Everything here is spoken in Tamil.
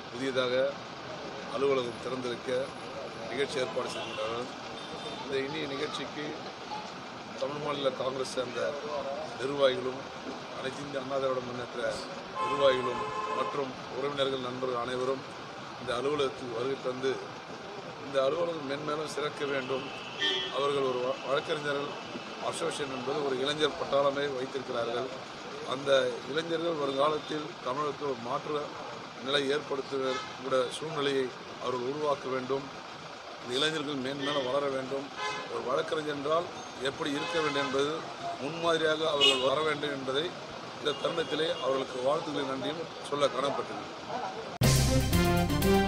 புதியதாக அலுவலகம் திறந்திருக்க நிகழ்ச்சி ஏற்பாடு செய்கின்றனர் இந்த இனிய நிகழ்ச்சிக்கு தமிழ் மாநில காங்கிரஸ் சேர்ந்த நிர்வாகிகளும் அனைத்து இந்திய அண்ணா திராவிட முன்னேற்ற நிர்வாகிகளும் மற்றும் உறவினர்கள் நண்பர்கள் அனைவரும் இந்த அலுவலகத்துக்கு வருகை தந்து இந்த அலுவலகம் மென்மேலும் சிறக்க வேண்டும் அவர்கள் ஒரு வ- வழக்கறிஞர்கள் அசோசியேஷன் என்பது ஒரு இளைஞர் பட்டாளமே வைத்திருக்கிறார்கள் அந்த இளைஞர்கள் வருங்காலத்தில் தமிழகத்தில் ஒரு மாற்று நிலை ஏற்படுத்துகிற சூழ்நிலையை அவர்கள் உருவாக்க வேண்டும் இந்த இளைஞர்கள் மேன்மேலும் வளர வேண்டும் ஒரு வழக்கறிஞர் என்றால் எப்படி இருக்க வேண்டும் என்பது முன்மாதிரியாக அவர்கள் வர வேண்டும் என்பதை இந்த தருணத்திலே அவர்களுக்கு வாழ்த்துக்களை நன்றியும் சொல்ல கடமைப்பட்டது